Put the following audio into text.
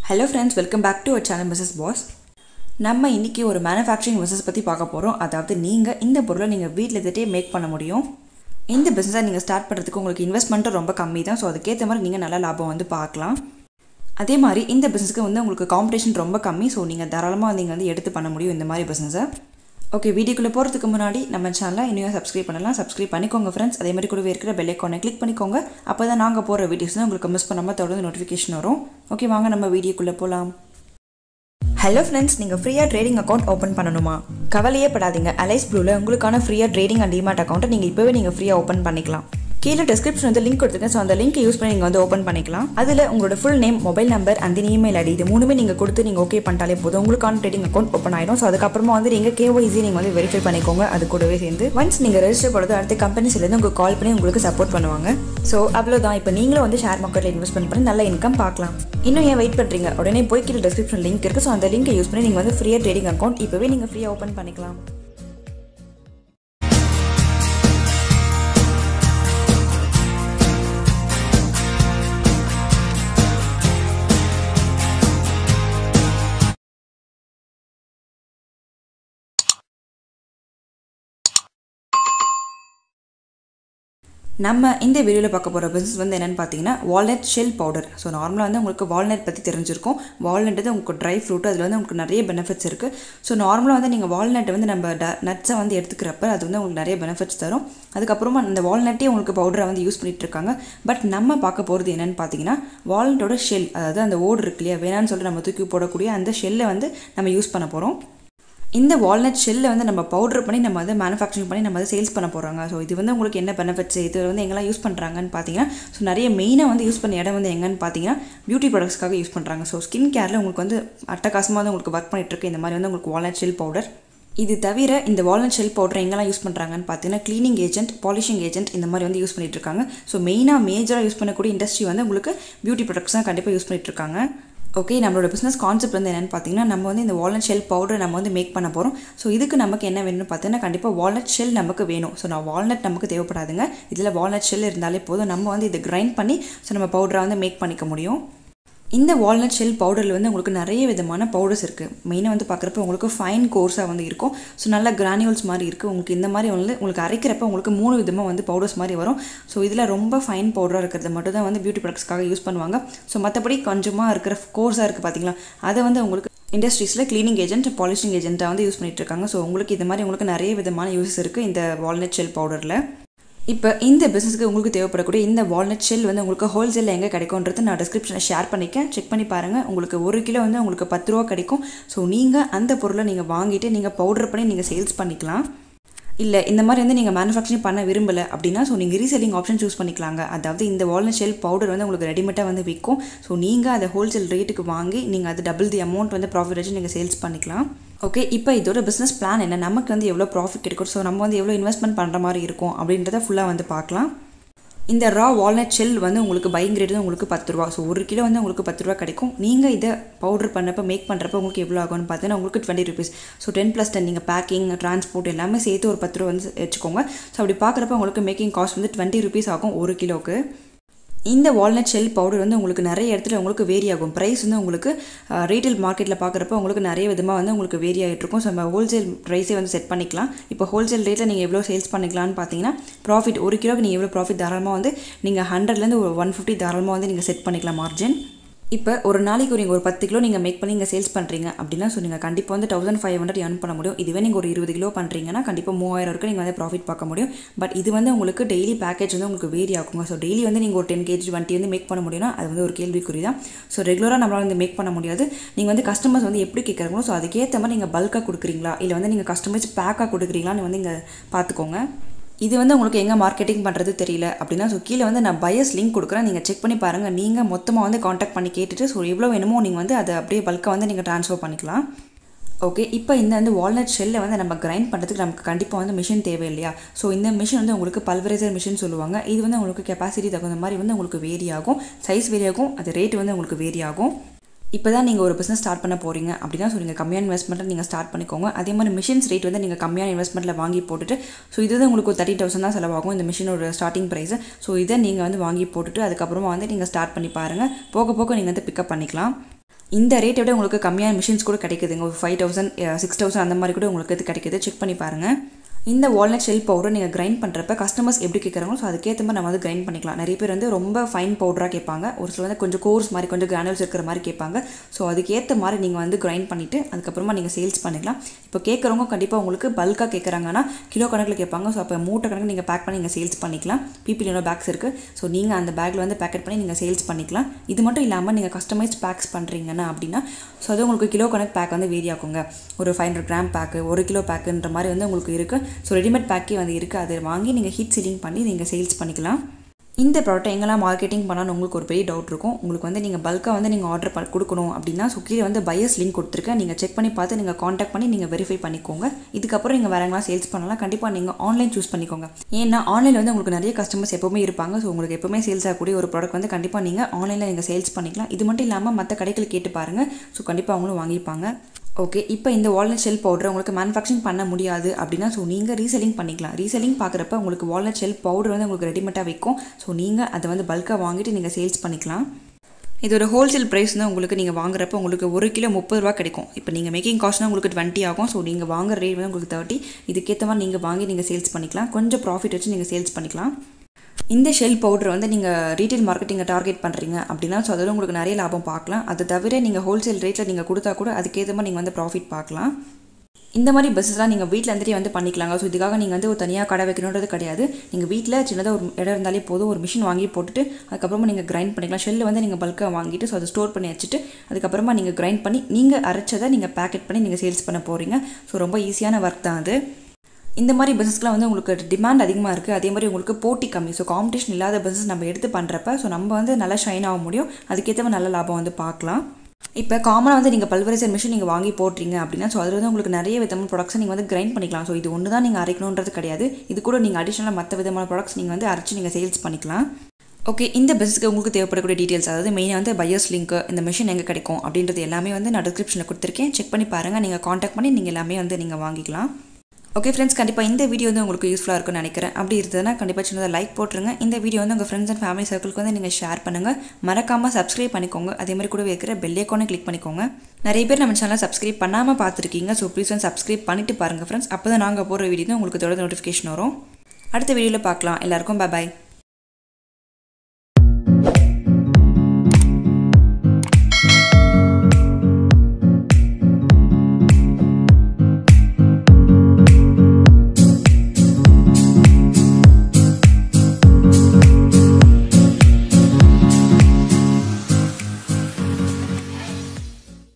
hello friends welcome back to our channel Mrs boss நம்ம இன்றைக்கி ஒரு மேனுஃபேக்சரிங் பிஸ்னஸ் பற்றி பார்க்க போகிறோம் அதாவது நீங்கள் இந்த பொருளை நீங்கள் வீட்டில் இருந்துகிட்டே மேக் பண்ண முடியும் இந்த பிஸ்னஸை நீங்கள் ஸ்டார்ட் பண்ணுறதுக்கு உங்களுக்கு இன்வெஸ்ட்மெண்ட்டும் ரொம்ப கம்மி தான் ஸோ அதுக்கேற்ற மாதிரி நீங்கள் நல்ல லாபம் வந்து பார்க்கலாம் அதே மாதிரி இந்த பிஸ்னஸ்க்கு வந்து உங்களுக்கு காம்படிஷன் ரொம்ப கம்மி ஸோ நீங்கள் தாராளமாக நீங்கள் வந்து எடுத்து பண்ண முடியும் இந்த மாதிரி பிஸ்னஸை ஓகே வீடியோக்குள்ளே போகிறதுக்கு முன்னாடி நம்ம சேனலை இன்னும் சப்ஸ்கிரைப் பண்ணலாம் சப்ஸ்கிரைப் பண்ணிக்கோங்க ஃப்ரெண்ட்ஸ் அதே மாதிரி கூடவே இருக்கிற பெல் ஐக்கானை கிளிக் பண்ணிக்கோங்க அப்போ தான் நாங்கள் போகிற வீடியோஸ் தான் உங்களுக்கு மிஸ் பண்ணாமல் தொடர்ந்து நோட்டிஃபிகேஷன் வரும் ஓகே வாங்க நம்ம வீடியோக்குள்ளே போகலாம் ஹலோ ஃப்ரெண்ட்ஸ் நீங்கள் ஃப்ரீயாக ட்ரேடிங் அக்கௌண்ட் ஓப்பன் பண்ணணுமா கவலையே படாதீங்க அலைஸ் ப்ளூவில் உங்களுக்கான ஃப்ரீயாக ட்ரேடிங் அண்ட் டிமாட் அக்கௌண்ட்டை நீங்கள் இப்போவே நீங்கள் ஃப்ரீயாக ஓப்பன் பண்ணிக்கலாம் கீழே டிஸ்கிரிப்ஷன் வந்து லிங்க் கொடுத்துருக்கேன் ஸோ அந்த லிங்க் யூஸ் பண்ணி நீங்கள் வந்து ஓப்பன் பண்ணிக்கலாம் அதில் உங்களோட ஃபுல் நேம் மொபைல் நம்பர் அந்த இமெயில் ஐடி இது மூணுமே நீங்கள் கொடுத்து நீங்கள் ஓகே பண்ணிட்டாலே போதும் உங்களுக்கான ட்ரேடிங் அக்கௌண்ட் ஓப்பன் ஆயிடும் ஸோ அதுக்கப்புறமா வந்து நீங்கள் கேஒய்சி நீங்கள் வந்து வெரிஃபை பண்ணிக்கோங்க அது கூடவே சேர்ந்து ஒன்ஸ் நீங்கள் ரெஜிஸ்டர் பண்ணுறது அடுத்த கம்பெனிஸ்லேருந்து உங்களுக்கு கால் பண்ணி உங்களுக்கு சப்போர்ட் பண்ணுவாங்க ஸோ அவ்வளோதான் இப்போ நீங்களும் வந்து ஷேர் மார்க்கெட்டில் இன்வெஸ்ட்மெண்ட் பண்ணி நல்ல இன்கம் பார்க்கலாம் இன்னும் ஏன் வெயிட் பண்ணுறீங்க உடனே போய் கீழே டிஸ்கிரிப்ஷன் லிங்க் இருக்குது ஸோ அந்த லிங்கை யூஸ் பண்ணி நீங்கள் வந்து ஃப்ரீயாக ட்ரேடிங் அக்கௌண்ட் இப்போவே நீங்கள் ஃப்ரீயாக ஓப்பன் பண்ணிக்கலாம் நம்ம இந்த வீடியோவில் பார்க்க போகிற பிஸ்னஸ் வந்து என்னென்னு பார்த்தீங்கன்னா வால்நட் ஷெல் பவுடர் ஸோ நார்மலாக வந்து உங்களுக்கு வால்நட் பற்றி தெரிஞ்சிருக்கும் வால்நட் வந்து உங்களுக்கு ட்ரை ஃப்ரூட் அதில் வந்து உங்களுக்கு நிறைய பெனிஃபிட்ஸ் இருக்குது ஸோ நார்மலாக வந்து நீங்கள் வால்நட்டை வந்து நம்ம ட நட்ஸை வந்து எடுத்துக்கிறப்ப அது வந்து உங்களுக்கு நிறைய பெனிஃபிட்ஸ் தரும் அதுக்கப்புறமா அந்த வால்நட்டே உங்களுக்கு பவுடரை வந்து யூஸ் பண்ணிட்டு இருக்காங்க பட் நம்ம பார்க்க போகிறது என்னென்னு பார்த்தீங்கன்னா வால்நட்டோட ஷெல் அதாவது அந்த ஓடு இருக்கு இல்லையா வேணான்னு சொல்லிட்டு நம்ம தூக்கி போடக்கூடிய அந்த ஷெல்லை வந்து நம்ம யூஸ் பண்ண போகிறோம் இந்த வால்நட் ஷெல்லை வந்து நம்ம பவுடர் பண்ணி நம்ம வந்து மேனுஃபேக்சரிங் பண்ணி நம்ம வந்து சேல்ஸ் பண்ண போகிறாங்க ஸோ இது வந்து உங்களுக்கு என்ன பெனிஃபிட்ஸ் இது வந்து எங்கெல்லாம் யூஸ் பண்ணுறாங்கன்னு பார்த்தீங்கன்னா ஸோ நிறைய மெயினாக வந்து யூஸ் பண்ண இடம் வந்து எங்கன்னு பார்த்தீங்கன்னா பியூட்டி ப்ராடக்ட்ஸ்க்காக யூஸ் பண்ணுறாங்க ஸோ ஸ்கின் கேரில் உங்களுக்கு வந்து அட்டகாசமாக வந்து உங்களுக்கு ஒர்க் பண்ணிகிட்ருக்கு இந்த மாதிரி வந்து உங்களுக்கு வால்நட் ஷெல் பவுடர் இது தவிர இந்த வால்நட் ஷெல் பவுடர் எங்கெல்லாம் யூஸ் பண்ணுறாங்கன்னு பார்த்தீங்கன்னா க்ளீனிங் ஏஜென்ட் பாலிஷிங் ஏஜென்ட் இந்த மாதிரி வந்து யூஸ் பண்ணிட்டு இருக்காங்க ஸோ மெயினாக மேஜராக யூஸ் பண்ணக்கூடிய இண்டஸ்ட்ரி வந்து உங்களுக்கு பியூட்டி ப்ராடக்ட்ஸ் தான் கண்டிப்பாக யூஸ் பண்ணிட்டு இருக்காங்க ஓகே நம்மளோட பிஸ்னஸ் கான்செப்ட் வந்து என்னென்னு பார்த்தீங்கன்னா நம்ம வந்து இந்த வால்நட் ஷெல் பவுடர் நம்ம வந்து மேக் பண்ண போகிறோம் ஸோ இதுக்கு நமக்கு என்ன வேணும்னு பார்த்தீங்கன்னா கண்டிப்பாக வால்நட் ஷெல் நமக்கு வேணும் ஸோ நான் வால்நட் நமக்கு தேவைப்படாதுங்க இதில் வால்நட் ஷெல் இருந்தாலே போதும் நம்ம வந்து இதை கிரைண்ட் பண்ணி ஸோ நம்ம பவுடரை வந்து மேக் பண்ணிக்க முடியும் இந்த வால்நட் ஷெல் பவுடரில் வந்து உங்களுக்கு நிறைய விதமான பவுடர்ஸ் இருக்குது மெயினாக வந்து பார்க்குறப்ப உங்களுக்கு ஃபைன் கோர்ஸாக வந்து இருக்கும் ஸோ நல்ல கிரானியூல்ஸ் மாதிரி இருக்குது உங்களுக்கு இந்த மாதிரி வந்து உங்களுக்கு அரைக்கிறப்ப உங்களுக்கு மூணு விதமாக வந்து பவுடர்ஸ் மாதிரி வரும் ஸோ இதில் ரொம்ப ஃபைன் பவுடராக இருக்கிறது மட்டும் தான் வந்து பியூட்டி ப்ராடக்ட்ஸ்க்காக யூஸ் பண்ணுவாங்க ஸோ மற்றபடி கொஞ்சமாக இருக்கிற கோர்ஸாக இருக்குது பார்த்தீங்களா அதை வந்து உங்களுக்கு இண்டஸ்ட்ரீஸில் க்ளீனிங் ஏஜென்ட் பாலிஷிங் ஏஜென்ட்டாக வந்து யூஸ் பண்ணிட்டு இருக்காங்க ஸோ உங்களுக்கு இது மாதிரி உங்களுக்கு நிறைய விதமான யூஸஸ் இருக்குது இந்த வால்நட் ஷெல் பவுடரில் இப்போ இந்த பிஸ்னஸ்க்கு உங்களுக்கு தேவைப்படக்கூடிய இந்த வால்நட் ஷெல் வந்து உங்களுக்கு ஹோல்சேலில் எங்கே கிடைக்கும்ன்றது நான் டிஸ்கிரிப்ஷனில் ஷேர் பண்ணிக்கேன் செக் பண்ணி பாருங்கள் உங்களுக்கு ஒரு கிலோ வந்து உங்களுக்கு பத்து ரூபா கிடைக்கும் ஸோ நீங்கள் அந்த பொருளை நீங்கள் வாங்கிட்டு நீங்கள் பவுடர் பண்ணி நீங்கள் சேல்ஸ் பண்ணிக்கலாம் இல்லை இந்த மாதிரி வந்து நீங்கள் மேனுஃபேக்சரிங் பண்ண விரும்பலை அப்படின்னா ஸோ நீங்கள் ரீசெல்லிங் ஆப்ஷன் சூஸ் பண்ணிக்கலாங்க அதாவது இந்த வால்நட் ஷெல் பவுடர் வந்து உங்களுக்கு ரெடிமேடாக வந்து விற்கும் ஸோ நீங்கள் அதை ஹோல்சேல் ரேட்டுக்கு வாங்கி நீங்கள் அது டபுள் தி அமௌண்ட் வந்து ப்ராஃபிட் வச்சு நீங்கள் சேல்ஸ் பண்ணிக்கலாம் ஓகே இப்போ இதோட பிஸ்னஸ் பிளான் என்ன நமக்கு வந்து எவ்வளோ ப்ராஃபிட் கிடைக்கும் ஸோ நம்ம வந்து எவ்வளோ இன்வெஸ்ட்மெண்ட் பண்ணுற மாதிரி இருக்கும் அப்படின்றத ஃபுல்லாக வந்து பார்க்கலாம் இந்த ரா வால்நட் ஷெல் வந்து உங்களுக்கு பைங் ரேட் உங்களுக்கு பத்து ரூபா ஸோ ஒரு கிலோ வந்து உங்களுக்கு பத்து ரூபா கிடைக்கும் நீங்கள் இதை பவுடர் பண்ணப்போ மேக் பண்ணுறப்ப உங்களுக்கு எவ்வளோ ஆகும்னு பார்த்தீங்கன்னா உங்களுக்கு twenty rupees so ten plus ten நீங்கள் பேக்கிங் ட்ரான்ஸ்போர்ட் எல்லாமே சேர்த்து ஒரு பத்து ரூபா வந்து வச்சுக்கோங்க ஸோ அப்படி பார்க்குறப்ப உங்களுக்கு மேக்கிங் காஸ்ட் வந்து டுவெண்ட்டி ருபீஸ் ஆகும் ஒரு கிலோக்கு இந்த வால்நட் ஷெல் பவுடர் வந்து உங்களுக்கு நிறைய இடத்துல உங்களுக்கு வேரி ஆகும் ப்ரைஸ் வந்து உங்களுக்கு ரீட்டைல் மார்க்கெட்டில் பார்க்குறப்ப உங்களுக்கு நிறைய விதமாக வந்து உங்களுக்கு வேரி ஆகிட்டு இருக்கும் ஸோ நம்ம ஹோல்சேல் ப்ரைஸே வந்து செட் பண்ணிக்கலாம் இப்போ ஹோல்சேல் ரேட்டில் நீங்கள் எவ்வளோ சேல்ஸ் பண்ணிக்கலாம்னு பார்த்தீங்கன்னா ப்ராஃபிட் ஒரு கிலோக்கு நீங்கள் எவ்வளோ ப்ராஃபிட் தாராளமாக வந்து நீங்கள் ஹண்ட்ரட்லேருந்து ஒரு ஒன் ஃபிஃப்டி தாராளமாக வந்து நீங்கள் செட் பண்ணிக்கலாம் மார்ஜின் இப்போ ஒரு நாளைக்கு நீங்கள் ஒரு பத்து கிலோ நீங்கள் மேக் பண்ணி நீங்கள் சேல்ஸ் பண்ணுறீங்க அப்படின்னா ஸோ நீங்கள் கண்டிப்பாக வந்து தௌசண்ட் ஃபைவ் ஹண்ட்ரட் ஏர்ன் பண்ண முடியும் இதுவே நீங்கள் ஒரு இருபது கிலோ பண்ணுறீங்கன்னா கண்டிப்பாக மூவாயிரம் வரைக்கும் நீங்கள் வந்து ப்ராஃபிட் பார்க்க முடியும் பட் இது வந்து உங்களுக்கு டெய்லி பேக்கேஜ் வந்து உங்களுக்கு வேரி ஆகுங்க ஸோ டெய்லி வந்து நீங்கள் ஒரு டென் கேஜி டுவெண்ட்டி வந்து மேக் பண்ண முடியும்னா அது வந்து ஒரு கேள்விக்குறி தான் ஸோ ரெகுலராக நம்மளால் வந்து மேக் பண்ண முடியாது நீங்கள் வந்து கஸ்டமர்ஸ் வந்து எப்படி கேட்குறாங்களோ ஸோ அதுக்கேற்ற மாதிரி நீங்கள் பல்காக கொடுக்குறீங்களா இல்லை வந்து நீங்கள் கஸ்டமைஸ் பேக்காக கொடுக்குறீங்களான்னு வந்து இங்கே பார்த்துக்கோங்க இது வந்து உங்களுக்கு எங்கே மார்க்கெட்டிங் பண்ணுறது தெரியல அப்படின்னா ஸோ கீழே வந்து நான் பயஸ் லிங்க் கொடுக்குறேன் நீங்கள் செக் பண்ணி பாருங்கள் நீங்கள் மொத்தமாக வந்து காண்டாக்ட் பண்ணி கேட்டுட்டு ஸோ எவ்வளோ வேணுமோ நீங்கள் வந்து அதை அப்படியே பல்காக வந்து நீங்கள் ட்ரான்ஸ்ஃபர் பண்ணிக்கலாம் ஓகே இப்போ இந்த வந்து வால்நட் ஷெல்லை வந்து நம்ம கிரைண்ட் பண்ணுறதுக்கு நமக்கு கண்டிப்பாக வந்து மிஷின் தேவை இல்லையா ஸோ இந்த மிஷின் வந்து உங்களுக்கு பல்வரைசர் மிஷின் சொல்லுவாங்க இது வந்து உங்களுக்கு கெப்பாசிட்டி தகுந்த மாதிரி வந்து உங்களுக்கு வேரி ஆகும் சைஸ் வேரி ஆகும் அது ரேட் வந்து உங்களுக்கு வேரி ஆகும் இப்போ தான் நீங்கள் ஒரு பிஸ்னஸ் ஸ்டார்ட் பண்ண போகிறீங்க அப்படின்னா ஸோ நீங்கள் கம்மியான இன்வெஸ்ட்மெண்ட்டில் நீங்கள் ஸ்டார்ட் பண்ணிக்கோங்க அதே மாதிரி மிஷின்ஸ் ரேட் வந்து நீங்கள் கம்மியான இன்வெஸ்ட்மெண்ட்டில் வாங்கி போட்டுட்டு ஸோ இது வந்து உங்களுக்கு ஒரு தேர்ட்டி தௌசண்ட் தான் செலவாகும் இந்த மிஷினோட ஸ்டார்டிங் ப்ரைஸ் ஸோ இதை நீங்கள் வந்து வாங்கி போட்டுட்டு அதுக்கப்புறமா வந்து நீங்கள் ஸ்டார்ட் பண்ணி பாருங்கள் போக போக நீங்கள் வந்து பிக்கப் பண்ணிக்கலாம் இந்த ரேட்டை விட உங்களுக்கு கம்மியான மிஷின்ஸ் கூட கிடைக்குதுங்க ஒரு ஃபைவ் தௌசண்ட் சிக்ஸ் தௌசண்ட் அந்த மாதிரி கூட உங்களுக்கு இது கிடைக்குது செக் பண்ணி பாருங்கள் இந்த வால்நட் ஷெல் பவுடர் நீங்கள் கிரைண்ட் பண்ணுறப்ப கஸ்டமர்ஸ் எப்படி கேட்குறாங்களோ ஸோ அதுக்கேற்ற மாதிரி நம்ம வந்து கிரைண்ட் பண்ணிக்கலாம் நிறைய பேர் வந்து ரொம்ப ஃபைன் பவுடராக கேட்பாங்க ஒரு சில வந்து கொஞ்சம் கோர்ஸ் மாதிரி கொஞ்சம் கிரானுவல்ஸ் இருக்கிற மாதிரி கேட்பாங்க ஸோ அதுக்கேற்ற மாதிரி நீங்கள் வந்து கிரைண்ட் பண்ணிவிட்டு அதுக்கப்புறமா நீங்கள் சேல்ஸ் பண்ணிக்கலாம் இப்போ கேட்குறவங்க கண்டிப்பாக உங்களுக்கு பல்காக கேட்குறாங்கன்னா கிலோ கணக்கில் கேட்பாங்க ஸோ அப்போ மூட்டை கணக்கு நீங்கள் பேக் பண்ணி நீங்கள் சேல்ஸ் பண்ணிக்கலாம் பிபிலினோ பேக்ஸ் இருக்குது ஸோ நீங்கள் அந்த பேக்கில் வந்து பேக்கெட் பண்ணி நீங்கள் சேல்ஸ் பண்ணிக்கலாம் இது மட்டும் இல்லாமல் நீங்கள் கஸ்டமைஸ் பேக்ஸ் பண்ணுறீங்கன்னா அப்படின்னா ஸோ அது உங்களுக்கு கிலோ கணக்கு பேக் வந்து வேரி ஆகுங்க ஒரு ஃபைவ் ஹண்ட்ரட் கிராம் பேக்கு ஒரு கிலோ பேக்குன்ற மாதிரி வந்து உங்களுக்கு இருக்குது ஸோ ரெடிமேட் பேக்கே வந்து இருக்குது அதை வாங்கி நீங்கள் ஹீட் சீலிங் பண்ணி நீங்கள் சேல்ஸ் பண்ணிக்கலாம் இந்த ப்ராடக்ட் எங்கெல்லாம் மார்க்கெட்டிங் பண்ணாலும் உங்களுக்கு ஒரு பெரிய டவுட் இருக்கும் உங்களுக்கு வந்து நீங்கள் பல்காக வந்து நீங்கள் ஆர்டர் பண்ண கொடுக்கணும் அப்படின்னா ஸோ கீழே வந்து பையர்ஸ் லிங்க் கொடுத்துருக்கேன் நீங்கள் செக் பண்ணி பார்த்து நீங்கள் காண்டாக்ட் பண்ணி நீங்கள் வெரிஃபை பண்ணிக்கோங்க இதுக்கப்புறம் நீங்கள் வேற எங்கெல்லாம் சேல்ஸ் பண்ணலாம் கண்டிப்பாக நீங்கள் ஆன்லைன் சூஸ் பண்ணிக்கோங்க ஏன்னா ஆன்லைனில் வந்து உங்களுக்கு நிறைய கஸ்டமர்ஸ் எப்போவுமே இருப்பாங்க ஸோ உங்களுக்கு எப்போவுமே சேல்ஸ் ஆகக்கூடிய ஒரு ப்ராடக்ட் வந்து கண்டிப்பாக நீங்கள் ஆன்லைனில் நீங்கள் சேல்ஸ் பண்ணிக்கலாம் இது மட்டும் இல்லாமல் மற்ற கடைகள் கேட்டு பாருங்கள் ஸோ கண்டிப்பாக அவங்களும் வாங்கிப்பாங்க ஓகே இப்போ இந்த வால்நட் ஷெல் பவுடர் உங்களுக்கு மேனுஃபேக்சரிங் பண்ண முடியாது அப்படின்னா ஸோ நீங்கள் ரீசெல்லிங் பண்ணிக்கலாம் ரீசெல்லிங் பார்க்குறப்ப உங்களுக்கு வால்நட் ஷெல் பவுடர் வந்து உங்களுக்கு ரெடிமேட்டாக விற்கும் ஸோ நீங்கள் அதை வந்து பல்காக வாங்கிட்டு நீங்கள் சேல்ஸ் பண்ணிக்கலாம் இதோட ஹோல்சேல் ப்ரைஸ் வந்து உங்களுக்கு நீங்கள் வாங்குறப்ப உங்களுக்கு ஒரு கிலோ முப்பது ரூபா கிடைக்கும் இப்போ நீங்கள் மேக்கிங் காஸ்ட்னா உங்களுக்கு டுவெண்ட்டி ஆகும் ஸோ நீங்கள் வாங்குற ரேட் வந்து உங்களுக்கு தேர்ட்டி இதுக்கேற்ற மாதிரி நீங்கள் வாங்கி நீங்கள் சேல்ஸ் பண்ணிக்கலாம் கொஞ்சம் ப்ராஃபிட் வச்சு நீங்கள் சேல்ஸ் பண்ணிக்கலாம் இந்த ஷெல் பவுடர் வந்து நீங்கள் ரீட்டைல் மார்க்கெட்டிங்கை டார்கெட் பண்ணுறீங்க அப்படின்னா ஸோ அதில் உங்களுக்கு நிறைய லாபம் பார்க்கலாம் அது தவிர நீங்கள் ஹோல்சேல் ரேட்டில் நீங்கள் கொடுத்தா கூட அதுக்கேற்ற மாதிரி நீங்கள் வந்து ப்ராஃபிட் பார்க்கலாம் இந்த மாதிரி பஸ்ஸஸ்லாம் நீங்கள் வீட்டில் இருந்துட்டே வந்து பண்ணிக்கலாங்க ஸோ இதுக்காக நீங்கள் வந்து ஒரு தனியாக கடை வைக்கணுன்றது கிடையாது நீங்கள் வீட்டில் சின்னதாக ஒரு இடம் இருந்தாலே போதும் ஒரு மிஷின் வாங்கி போட்டுட்டு அதுக்கப்புறமா நீங்கள் கிரைண்ட் பண்ணிக்கலாம் ஷெல்லு வந்து நீங்கள் பல்காக வாங்கிட்டு ஸோ அதை ஸ்டோர் பண்ணி வச்சுட்டு அதுக்கப்புறமா நீங்கள் கிரைண்ட் பண்ணி நீங்கள் அரைச்சதை நீங்கள் பேக்கெட் பண்ணி நீங்கள் சேல்ஸ் பண்ண போகிறீங்க ஸோ ரொம்ப ஈஸியான ஒர்க் தான் அது இந்த மாதிரி பிஸ்னஸ்க்குலாம் வந்து உங்களுக்கு டிமாண்ட் அதிகமாக இருக்குது அதே மாதிரி உங்களுக்கு போட்டி கம்மி ஸோ காம்படிஷன் இல்லாத பிஸ்னஸ் நம்ம எடுத்து பண்ணுறப்ப ஸோ நம்ம வந்து நல்லா ஷைன் ஆக முடியும் அதுக்கேற்ற நல்ல லாபம் வந்து பார்க்கலாம் இப்போ காமனாக வந்து நீங்கள் பல்வரைசர் மிஷின் நீங்கள் வாங்கி போடுறீங்க அப்படின்னா ஸோ அதில் வந்து உங்களுக்கு நிறைய விதமான ப்ராடக்ட்ஸ் நீங்கள் வந்து கிரைண்ட் பண்ணிக்கலாம் ஸோ இது ஒன்று தான் நீங்கள் அரைக்கணுன்றது கிடையாது இது கூட நீங்கள் அடிஷனலாக மற்ற விதமான ப்ராடக்ட்ஸ் நீங்கள் வந்து அரைச்சி நீங்கள் சேல்ஸ் பண்ணிக்கலாம் ஓகே இந்த பிஸ்னஸ்க்கு உங்களுக்கு தேவைப்படக்கூடிய டீட்டெயில்ஸ் அதாவது மெயினாக வந்து பையர்ஸ் லிங்க் இந்த மிஷின் எங்கே கிடைக்கும் அப்படின்றது எல்லாமே வந்து நான் டிஸ்கிரிப்ஷனில் கொடுத்துருக்கேன் செக் பண்ணி பாருங்கள் நீங்கள் காண்டாக்ட் பண்ணி நீங்கள் எல்லாமே வந்து நீங்கள் வாங்கிக்கலாம் ஓகே ஃப்ரெண்ட்ஸ் கண்டிப்பாக இந்த வீடியோ வந்து உங்களுக்கு யூஸ்ஃபுல்லாக இருக்கும்னு நினைக்கிறேன் அப்படி இருந்ததுன்னா கண்டிப்பாக சின்னதாக லைக் போட்டுருங்க இந்த வீடியோ வந்து உங்கள் ஃப்ரெண்ட்ஸ் அண்ட் ஃபேமிலி சர்க்கிளுக்கு வந்து நீங்கள் ஷேர் பண்ணுங்கள் மறக்காமல் சப்ஸ்கிரைப் பண்ணிக்கோங்க அதே மாதிரி கூட இருக்கிற பெல்லைக்கானை கிளிக் பண்ணிக்கோங்க நிறைய பேர் நம்ம சேனலை சப்ஸ்கிரைப் பண்ணாமல் பார்த்துருக்கீங்க ஸோ ப்ளீஸ் வந்து சப்ஸ்கிரைப் பண்ணிட்டு பாருங்கள் ஃப்ரெண்ட்ஸ் அப்போ தான் நாங்கள் போடுற வீடியோ உங்களுக்கு தொடர்ந்து நோட்டிஃபிகேஷன் வரும் அடுத்த வீடியோவில் பார்க்கலாம் எல்லாருக்கும் பாய்